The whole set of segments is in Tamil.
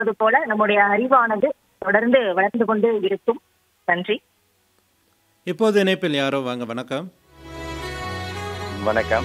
அது போல நம்முடைய அறிவானது தொடர்ந்து வளர்ந்து கொண்டு இருக்கும் நன்றி இப்போது இணைப்பில் யாரோ வாங்க வணக்கம் வணக்கம்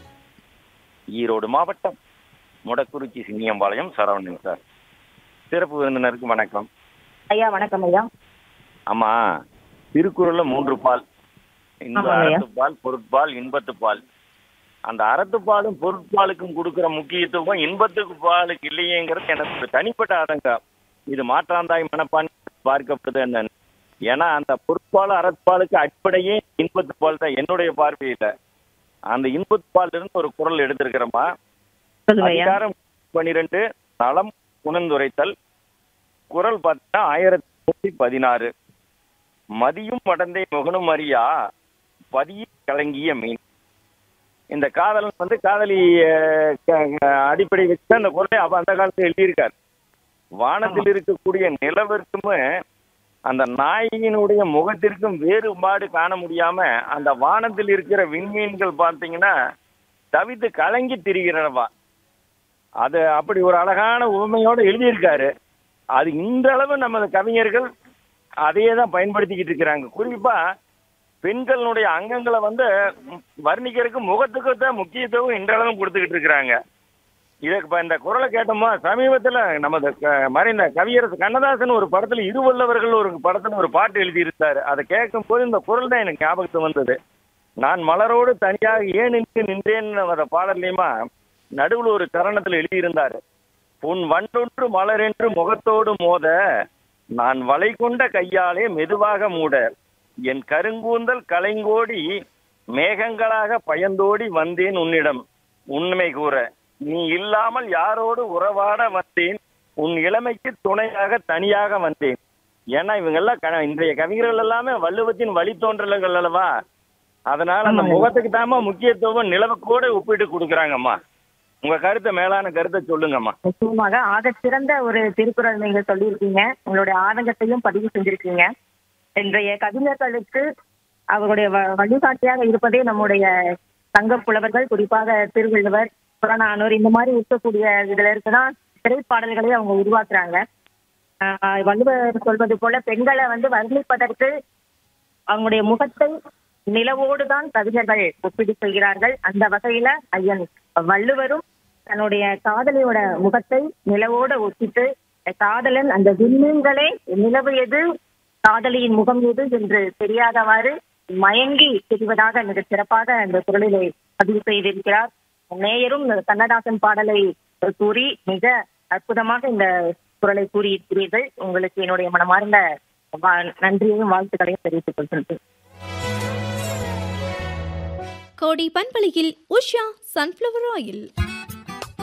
ஈரோடு மாவட்டம் முடக்குறிச்சி சிங்கியம்பாளையம் சரவணன் சார் சிறப்பு விருந்தினருக்கு வணக்கம் ஐயா வணக்கம் ஐயா ஆமா திருக்குறள்ல மூன்று பால் இந்த ஆமாம் ஐயா. அறத்துப்பால் பொருட்பால் இன்பத்துப்பால் அந்த அறத்துப்பாலும் பொருட்பாலுக்கும் கொடுக்கிற முக்கியத்துவம் இன்பத்துக்கு பாலுக்கு இல்லையேங்கிறது எனக்கு ஒரு தனிப்பட்ட ஆதங்கம் இது மாற்றாந்தாய் மனப்பான் பார்க்கப்படுது என்னன்னு ஏன்னா அந்த பொருட்பால் அறப்பாலுக்கு அடிப்படையே இன்பத்துப்பால் தான் என்னுடைய பார்வையில அந்த இன்பத்துப்பால் இருந்து ஒரு குரல் எடுத்திருக்கிறோமா சொல்லுங்க ஐயா அதிகாரம் பனிரெண்டு நலம் உணர்ந்துரைத்தல் குரல் பார்த்தா ஆயிரத்தி நூத்தி பதினாறு மதியும் மடந்தை முகனும் அறியா பதிய கலங்கிய மீன் இந்த காதலன் வந்து காதலி அஹ், க- க- அடிப்படை வச்சு அந்த குரலை அப்ப அந்த காலத்துல எழுதியிருக்கார் வானத்தில் இருக்கக்கூடிய நிலவிற்குமே அந்த நாயினுடைய முகத்திற்கும் வேறுபாடு காண முடியாம அந்த வானத்தில் இருக்கிற விண்மீன்கள் பார்த்தீங்கன்னா தவித்து கலங்கி திரிகிறவா அது அப்படி ஒரு அழகான உண்மையோட எழுதியிருக்காரு அது இந்த அளவு நமது கவிஞர்கள் அதையே தான் பயன்படுத்திக்கிட்டு இருக்கிறாங்க குறிப்பா பெண்களுடைய அங்கங்களை வந்து ம், வர்ணிக்கிறதுக்கு முகத்துக்கு தான் முக்கியத்துவம் இன்றளவும் கொடுத்துக்கிட்டு இருக்கிறாங்க இதுக்கு இப்ப இந்த குரலை கேட்டோமா சமீபத்துல நமது க- மறைந்த கவியரசு கண்ணதாசன் ஒரு படத்துல இருவல்லவர்கள் ஒரு படத்துல ஒரு பாட்டு எழுதியிருந்தாரு அதை கேட்கும் போது இந்த குரல் தான் எனக்கு ஞாபகத்து வந்தது நான் மலரோடு தனியாக ஏன் நின்று நின்றேன்னு அந்த பாடல்லையுமா நடுவுல ஒரு தருணத்துல எழுதியிருந்தாரு உன் வண்டொன்று மலரென்று முகத்தோடு மோத நான் வளை கொண்ட கையாலே மெதுவாக மூட என் கருங்கூந்தல் கலைங்கோடி மேகங்களாக பயந்தோடி வந்தேன் உன்னிடம் உண்மை கூற நீ இல்லாமல் யாரோடு உறவாட வந்தேன் உன் இளமைக்கு துணையாக தனியாக வந்தேன் ஏன்னா இவங்கெல்லாம் க- இன்றைய கவிஞர்கள் எல்லாமே வள்ளுவத்தின் வழித்தோன்றல்கள் அல்லவா அதனால அந்த ஆமாங்க. முகத்துக்கு தாமா முக்கியத்துவம் நிலவுக்கூட ஒப்பிட்டு கொடுக்குறாங்கம்மா உங்க கருத்தை மேலான கருத்தை சொல்லுங்கம்மா நிச்சயமாக ஆக சிறந்த ஒரு திருக்குறள் நீங்க சொல்லியிருக்கீங்க உங்களுடைய ஆதங்கத்தையும் பதிவு செஞ்சிருக்கீங்க இன்றைய கவிஞர்களுக்கு அவருடைய வ- வழிகாட்டியாக இருப்பதே நம்முடைய சங்க புலவர்கள் குறிப்பாக திருவள்ளுவர் புறநானூர் இந்த மாதிரி இருக்கக்கூடிய இதுல இருக்குதான் திரைப்பாடல்களை அவங்க உருவாக்குறாங்க ஆஹ் வள்ளுவர் சொல்வது போல பெண்களை வந்து வர்ணிப்பதற்கு அவங்களுடைய முகத்தை நிலவோடு தான் கவிஞர்கள் ஒப்பிடு செய்கிறார்கள் அந்த வகையில ஐயன் வள்ளுவரும் தன்னுடைய காதலியோட முகத்தை நிலவோட ஒப்பிட்டு காதலன் அந்த விண்மீன்களே நிலவு எது காதலியின் முகம் எது என்று தெரியாதவாறு மயங்கி தெரிவதாக மிக சிறப்பாக அந்த குரலிலே பதிவு செய்திருக்கிறார் நேயரும் கண்ணதாசன் பாடலை கூறி மிக அற்புதமாக இந்த குரலை கூறியிருக்கிறீர்கள் உங்களுக்கு என்னுடைய மனமார்ந்த வா- நன்றியையும் வாழ்த்துக்களையும் தெரிவித்துக் கொள்கிறேன் கோடி பண்பலையில் உஷா சன்ஃப்ளவர் ஆயில்